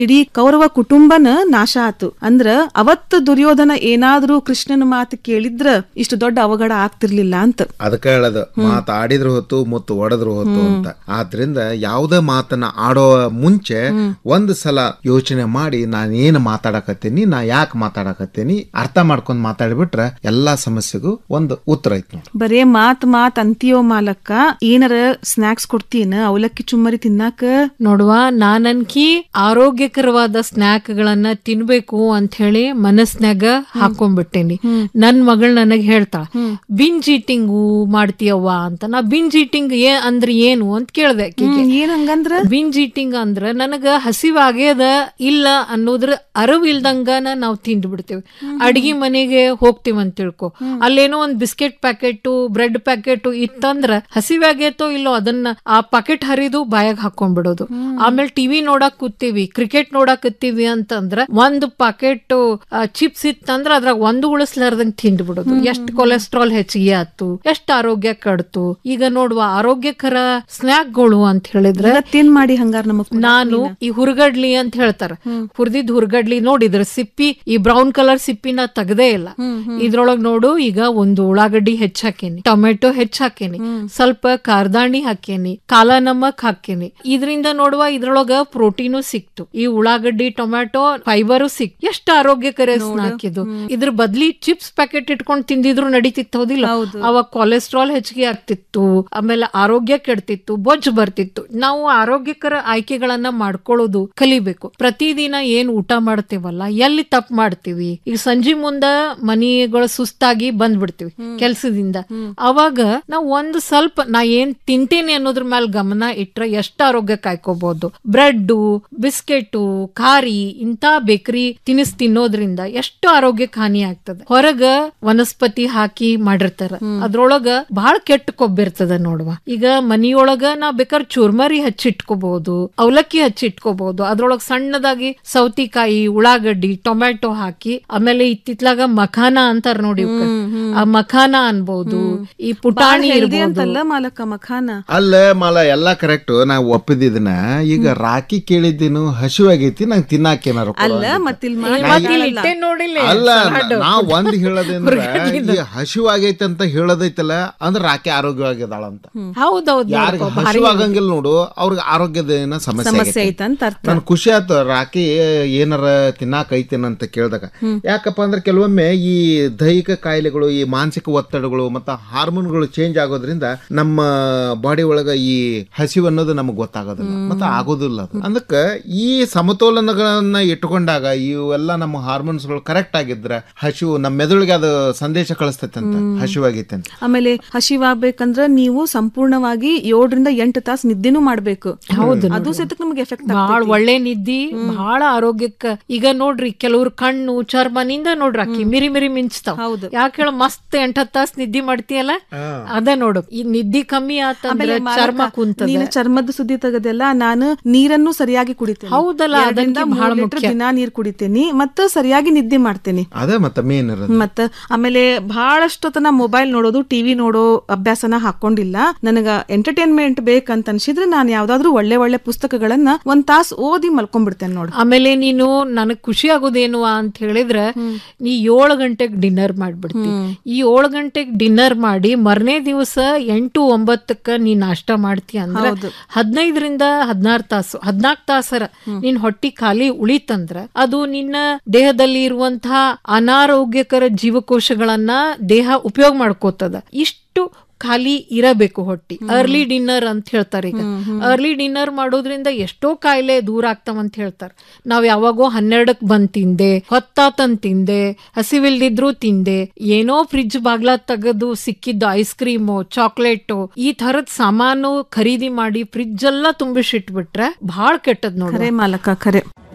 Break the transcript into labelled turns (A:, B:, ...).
A: ಇಡೀ ಕೌರವ ಕುಟುಂಬನ ನಾಶ ಆತು ಅಂದ್ರ ಅವತ್ತು ದುರ್ಯೋಧನ ಏನಾದ್ರೂ ಕೃಷ್ಣನ ಮಾತು ಕೇಳಿದ್ರ ಇಷ್ಟು ದೊಡ್ಡ ಅವಘಡ ಆಗ್ತಿರ್ಲಿಲ್ಲ ಅಂತ
B: ಅದಕ್ಕೆ ಹೇಳೋದು ಮಾತಾಡಿದ್ರ ಹೊತ್ತು ಮುತ್ತು ಒಡೆದ್ರು ಹೊತ್ತು ಅಂತ ಆದ್ರಿಂದ ಯಾವುದೇ ಮಾತನ್ನ ಆಡೋ ಮುಂಚೆ ಒಂದ್ ಸಲ ಯೋಚನೆ ಮಾಡಿ ನಾನು ಏನ್ ಮಾತಾಡಕತ್ತೀನಿ ನಾ ಯಾಕೆ ಮಾತಾಡಕತ್ತೀನಿ ಅರ್ಥ ಮಾಡ್ಕೊಂಡ್ ಮಾತಾಡ್ಬಿಟ್ರೆ ಎಲ್ಲಾ ಸಮಸ್ಯೆಗೂ ಒಂದು ಉತ್ತರ ಐತ್ ನೋಡಿ
A: ಬರೇ ಮಾತ್ ಮಾತ್ ಅಂತೀಯೋ ಮಾಲಕ್ಕ ಏನಾರ ಸ್ನಾಕ್ಸ್ ಕೊಡ್ತೀನ ಅವಲಕ್ಕಿ ಚುಮ್ಮರಿ ತಿನ್ನಾಕ
C: ನೋಡುವ ನಾನನ್ಕಿ ಆರೋಗ್ಯಕರವಾದ ಸ್ನಾಕ್ ಗಳನ್ನ ತಿನ್ಬೇಕು ಅಂತ ಹೇಳಿ ಮನಸ್ನ್ಯಾಗ ಹಾಕೊಂಡ್ಬಿಟ್ಟೇನಿ ನನ್ ಮಗಳು ನನಗ್ ಹೇಳ್ತಾಳ ಬಿಂಜ್ ಈಟಿಂಗು ಮಾಡ್ತೀಯವ್ವ ಅಂತ ನಾ ಬಿಂಜ್ ಈಟಿಂಗ್ ಏ ಅಂದ್ರೆ ಏನು ಅಂತ ಕೇಳ್ದೆ ಆಕಿಗೆ.
A: ಏನ್ ಹಂಗಂದ್ರ
C: ಬಿಂಜ್ ಈಟಿಂಗ್ ಅಂದ್ರ ನನಗ ಹಸಿವಾಗ್ಯದ ಇಲ್ಲ ಅನ್ನೋದ್ರ ಅರಿವು ಇಲ್ದಂಗನ ನಾವು ತಿಂದು ಬಿಡ್ತೇವೆ ಅಡ್ಗಿ ಮನೆಗೆ ಹೋಗ್ತೀವಿ ಅಂತ ತಿಳ್ಕೊ ಅಲ್ಲೇನೋ ಒಂದ್ ಬಿಸ್ಕೆಟ್ ಪ್ಯಾಕೆಟ್ ಬ್ರೆಡ್ ಪ್ಯಾಕೆಟ್ ಇತ್ತಂದ್ರ ಹಸಿವಾಗೈತೋ ಇಲ್ಲೋ ಅದನ್ನ ಆ ಪಾಕೆಟ್ ಹರಿದು ಬಾಯಾಗ ಹಾಕೊಂಡ್ಬಿಡೋದು ಆಮೇಲೆ ಟಿವಿ ನೋಡಕ್ ಕೂತೀವಿ ಕ್ರಿಕೆಟ್ ನೋಡಕ್ ಕೂತೀವಿ ಅಂತಂದ್ರ ಒಂದ್ ಪಾಕೆಟ್ ಚಿಪ್ಸ್ ಇತ್ತಂದ್ರ ಅದ್ರಾಗ ಒಂದು ಉಳಿಸ್ಲಾರ್ದಂಗ್ ತಿಂದು ಬಿಡೋದು ಎಷ್ಟ್ ಕೊಲೆಸ್ಟ್ರಾಲ್ ಹೆಚ್ಚಿಗೆ ಆತು ಎಷ್ಟ್ ಆರೋಗ್ಯ ಕಡ್ತು ಈಗ ನೋಡುವ ಆರೋಗ್ಯಕರ ಸ್ನಾಕ್ಗಳು ಅಂತ ಹೇಳಿದ್ರೆ
A: ತಿನ್ ಮಾಡಿ ಹಂಗಾರ ನಮಗ್ ಕೊಡಾಕ್
C: ನಾನು ಈ ಹುರ್ಗಡ್ಲಿ ಅಂತ ಹೇಳ್ತಾರ ಹುರ್ದಿದ್ ಹುರ್ಗಡ್ಲಿ ನೋಡಿದ್ರ ಸಿಪ್ಪಿ ಈ ಬ್ರೌನ್ ಕಲರ್ ಸಿಪ್ಪಿನ ತೆಗದೇ ಇಲ್ಲ ಇದ್ರೊಳಗ್ ನೋಡು ಈಗ ಒಂದು ಉಳ್ಳಾಗಡ್ಡಿ ಹೆಚ್ಚ್ ಹಾಕೇನಿ ಟೊಮೆಟೊ ಹೆಚ್ಚ್ ಹಾಕೇನಿ ಸ್ವಲ್ಪ ಕಾರ್ದಾಣಿ ಹಾಕೇನಿ ಕಾಲ ನಮಕ್ ಹಾಕೇನಿ ಇದರಿಂದ ನೋಡುವ ಇದ್ರೊಳಗ ಪ್ರೋಟೀನು ಸಿಕ್ತು ಈ ಉಳ್ಳಾಗಡ್ಡಿ ಟೊಮೆಟೊ ಫೈಬರು ಸಿಕ್ ಎಷ್ಟು ಆರೋಗ್ಯಕರ ಸ್ನಾಕ್ ಇದು ಇದ್ರ ಬದ್ಲಿ ಚಿಪ್ಸ್ ಪ್ಯಾಕೆಟ್ ಇಟ್ಕೊಂಡ್ ತಿಂದಿದ್ರು ನಡೀತಿತ್ತು ಹೌದಿಲ್ಲ ಅವಾಗ ಕೊಲೆಸ್ಟ್ರಾಲ್ ಹೆಚ್ಚಿಗೆ ಆಗ್ತಿತ್ತು ಆಮೇಲೆ ಆರೋಗ್ಯ ಕೆಡ್ತಿತ್ತು ಬೊಜ್ಜು ಬರ್ತಿತ್ತು ನಾವು ಆರೋಗ್ಯಕರ ಆಯ್ಕೆಗಳನ್ನ ಮಾಡ್ಕೊಳ್ಳೋದು ಕಲಿಬೇಕು ಪ್ರತಿದಿನ ಏನ್ ಊಟ ಮಾಡ್ತೇವಲ್ಲ ಎಲ್ಲಿ ತಪ್ಪು ಮಾಡ್ತೀವಿ ಈಗ ಸಂಜೆ ಮುಂದ ಮನಿಗಳು ಸುಸ್ತಾಗಿ ಬಂದ್ಬಿಡ್ತೀವಿ ಕೆಲ್ಸದಿಂದ ಅವಾಗ ನಾವು ಒಂದು ಸ್ವಲ್ಪ ನಾ ಏನ್ ತಿಂತೇನೆ ಅನ್ನೋದ್ರ ಮೇಲೆ ಗಮನ ಇಟ್ರೆ ಎಷ್ಟು ಆರೋಗ್ಯ ಕಾಯ್ಕೋಬಹುದು ಬ್ರೆಡ್ ಬಿಸ್ಕೆಟ್ ಖಾರಿ ಇಂತ ಬೇಕರಿ ತಿನಿಸ್ ತಿನ್ನೋದ್ರಿಂದ ಎಷ್ಟು ಆರೋಗ್ಯಕ್ಕೆ ಹಾನಿ ಆಗ್ತದೆ ಹೊರಗ ವನಸ್ಪತಿ ಹಾಕಿ ಮಾಡಿರ್ತಾರ ಅದ್ರೊಳಗ ಬಹಳ ಕೆಟ್ಟ ಕೊಬ್ಬಿರ್ತದ ನೋಡುವ ಈಗ ಮನಿಯೊಳಗ ನಾ ಬೇಕಾದ್ರೆ ಚುರ್ಮರಿ ಹಚ್ಚಿಟ್ಕೋಬಹುದು ಅವಲಕ್ಕಿ ಹಚ್ಚಿಟ್ಕೋಬಹುದು ಅದ್ರೊಳಗ ಸಣ್ಣದಾಗಿ ಸೌತಿಕಾಯಿ ಉಳ್ಳಾಗಡ್ಡಿ ಟೊಮ್ಯಾಟೊ ಹಾಕಿ ಆಮೇಲೆ ಇತ್ತಿತ್ಲಾಗ ಮಖಾನ ಅಂತಾರ ನೋಡಿ ಇವ್ಕ. ಆ ಮಖಾನ ಅನ್ಬಹುದು ಈ ಪುಟಾಣಿ
A: ಹೆಲ್ದಿ
C: ಇರ್ಬೋದು
A: ಅಂತಲ್ಲ ಮಾಲಕ್ಕ ಮಖಾನ
B: ಅಲ್ಲ ಮಾಲ ಎಲ್ಲಾ ಕರೆಕ್ಟ್ ನಾ ಒಪ್ಪಿದಿದ್ದನ್ನ ಈಗ ರಾಕಿ ಕೇಳಿದ್ದೀನು ಹಸಿವಾಗೈತಿ ನಂಗೆ ತಿನ್ನಾಕೇನಾರು ಕೊಡು
A: ಅಲ್ಲ
B: ಅಂದಿದ್ದ.
A: ಮತ್ತಿಲ್
C: ಮತ್ತ್ ಇಲ್ಲಿ ಇಟ್ಟೆ ನೋಡಿಲ್ಲ
B: ಅಲ್ಲ ನಾ ಒಂದ್ ಹೇಳೋದಂದ್ರ ಈ ಹಸಿವಾಗೈತೆ ಅಂತ ಹೇಳೋದೈತಲ್ಲ ಅಂದ್ರ ರಾಕಿ ಆರೋಗ್ಯವಾಗಿದ್ದಾಳ ಅಂತ
C: ಹೌದೌದು
B: ಯಾರಿಗ ಹಸಿವಾಗಂಗಿಲ್ಲ ನೋಡು ಅವ್ರಿಗೆ ಆರೋಗ್ಯದ ಏನೋ ಸಮಸ್ಯೆ
A: ಸಮಸ್ಯೆ
B: ಆಗೈತೆ.
A: ಐತಂತ ಅರ್ಥ
B: ನನ್ ಖುಷಿ ಆಯ್ತು ರಾಕಿ ಏನಾರ ತಿನ್ನಾಕ ಐತೇನ ಅಂತ ಕೇಳ್ದಾಗ ಯಾಕಪ್ಪ ಅಂದ್ರೆ ಕೆಲವೊಮ್ಮೆ ಈ ದೈಹಿಕ ಕಾಯಿಲೆಗಳು ಈ ಮಾನಸಿಕ ಒತ್ತಡಗಳು ಮತ್ತು ಹಾರ್ಮೋನ್ಗಳು ಚೇಂಜ್ ಆಗೋದ್ರಿಂದ ನಮ್ಮ ಬಾಡಿ ಒಳಗ ಈ ಹಸಿವು ಅನ್ನೋದು ನಮಗೆ ಗೊತ್ತಾಗೋದಿಲ್ಲ ಮತ್ತೆ ಆಗೋದಿಲ್ಲ ಅದು ಅದಕ್ಕೆ ಈ ಸಮತೋಲನಗಳನ್ನ ಇಟ್ಕೊಂಡಾಗ ಇವೆಲ್ಲ ನಮ್ಮ ಹಾರ್ಮೋನ್ಸ್ಗಳು ಕರೆಕ್ಟ್ ಆಗಿದ್ರೆ ಹಸಿವು ನಮ್ಮ ಮೆದುಳಿಗೆ ಅದು ಸಂದೇಶ ಕಳಿಸ್ತೈತೆ ಅಂತ ಹಸಿವಾಗೈತೆ ಅಂತ
A: ಆಮೇಲೆ ಹಸಿವಾಗ್ಬೇಕಂದ್ರ ನೀವು ಸಂಪೂರ್ಣವಾಗಿ ಏಳರಿಂದ ಎಂಟು ತಾಸು ನಿದ್ದೆನೂ ಮಾಡ್ಬೇಕು
C: ಹೌದು
A: ಅದು ಸಹಿತ ನಮ್ಗೆ ಎಫೆಕ್ಟ್
C: ಬಹಳ ಒಳ್ಳೆ ನಿದ್ದಿ ಬಹಳ ಆರೋಗ್ಯಕ್ಕ ಈಗ ನೋಡ್ರಿ ಕೆಲವ್ರು ಕಣ್ಣು ಚರ್ಮನಿಂದ ನೋಡ್ರಿ ಅಕ್ಕಿ ಮಿರಿ ಮಿರಿ ಮಿಂಚ್ತಾವ್
A: ಹೌದು.
C: ಯಾಕೆ ಹೇಳ ಮಸ್ತ್ ಎಂಟತ್ ತಾಸ್ ನಿದ್ದಿ ಮಾಡ್ತೀಯಲ್ಲ ಅದ ನೋಡು ಈ ನಿದ್ದಿ ಕಮ್ಮಿ ಆತಂದ್ರೆ ಚರ್ಮ ಕುಂತದ
A: ನೀನು ಚರ್ಮದ ಸುದ್ದಿ ತೆಗದೆಲ್ಲ ನಾನು ನೀರನ್ನು ಸರಿಯಾಗಿ ಕುಡಿತೇನೆ
C: ಹೌದಲ್ಲ,
A: ಎರಡರಿಂದ
C: ಅದಕ್ಕೆ
A: ಮೂರ್
C: ಬಹಳ
A: ಲೀಟರ್ ದಿನಾ ನೀರ್ ಕುಡಿತೇನಿ ಮತ್ತ ಸರಿಯಾಗಿ ನಿದ್ದೆ ಮಾಡ್ತೇನೆ
B: ಅದೇ ಮತ್ತೆ ಮೇನ್ ಇರೋದು
A: ಮತ್ತ ಆಮೇಲೆ ಬಹಳಷ್ಟೊತ್ತನ ಮೊಬೈಲ್ ನೋಡೋದು ಟಿವಿ ನೋಡೋ ಅಭ್ಯಾಸನ ಹಾಕೊಂಡಿಲ್ಲ ನನಗ ಎಂಟರ್ಟೈನ್ಮೆಂಟ್ ಬೇಕಂತ ಅನ್ಸಿದ್ರೆ ನಾನು ಯಾವ್ದಾದ್ರು ಒಳ್ಳೆ ಒಳ್ಳೆ ಪುಸ್ತಕಗಳನ್ನ ಒಂದ್ ತಾಸ್ ಓದಿ ಮಲ್ಕೊಂಡ್ಬಿಡ್ತೇನೆ ನೋಡು
C: ಆಮೇಲೆ ನೀನು ನನಗ್ ಖುಷಿ ಆಗೋದೇನು ಅಂತ ಹೇಳಿದ್ರೆ ನೀ ಏಳು ಗಂಟೆಗೆ ಡಿನ್ನರ್ ಮಾಡ್ಬಿಡ್ತಿ ಈ ಏಳು ಗಂಟೆಗೆ ಡಿನ್ನರ್ ಮಾಡಿ ಮರನೇ ದಿವಸ ಎಂಟು ಒಂಬತ್ತಕ್ಕ ನೀ ನಾಷ್ಟ ಮಾಡ್ತಿ ಅಂದ್ರೆ ಹದಿನೈದರಿಂದ ಹದಿನಾರು ತಾಸು ಹದಿನಾಲ್ಕು ತಾಸರ ನಿನ್ ಹೊಟ್ಟಿ ಖಾಲಿ ಉಳಿತಂದ್ರ ಅದು ನಿನ್ನ ದೇಹದಲ್ಲಿ ಇರುವಂತಹ ಅನಾರೋಗ್ಯಕರ ಜೀವಕೋಶಗಳನ್ನ ದೇಹ ಉಪಯೋಗ ಮಾಡ್ಕೋತದ ಇಷ್ಟು ಖಾಲಿ ಇರಬೇಕು ಹೊಟ್ಟಿ ಅರ್ಲಿ ಡಿನ್ನರ್ ಅಂತ ಹೇಳ್ತಾರೆ ಈಗ ಅರ್ಲಿ ಡಿನ್ನರ್ ಮಾಡೋದ್ರಿಂದ ಎಷ್ಟೋ ಕಾಯಿಲೆ ದೂರ ಆಗ್ತಾವಂತ ಹೇಳ್ತಾರೆ ನಾವ್ ಯಾವಾಗೋ ಹನ್ನೆರಡಕ್ ಬಂದ್ ತಿಂದೆ ಹೊತ್ತಾತನ್ ತಿಂದೆ ಹಸಿವಿಲ್ದಿದ್ರು ತಿಂದೆ ಏನೋ ಫ್ರಿಜ್ ಬಾಗ್ಲ ತೆಗೆದು ಸಿಕ್ಕಿದ್ದು ಐಸ್ ಕ್ರೀಮು ಚಾಕ್ಲೇಟು ಈ ತರದ್ ಸಾಮಾನು ಖರೀದಿ ಮಾಡಿ ಫ್ರಿಜ್ ಎಲ್ಲ ತುಂಬಿಸಿಟ್ಬಿಟ್ರೆ ಬಹಳ ಕೆಟ್ಟದ್ ನೋಡಿ
A: ಖರೆ ಮಾಲಕ ಖರೆ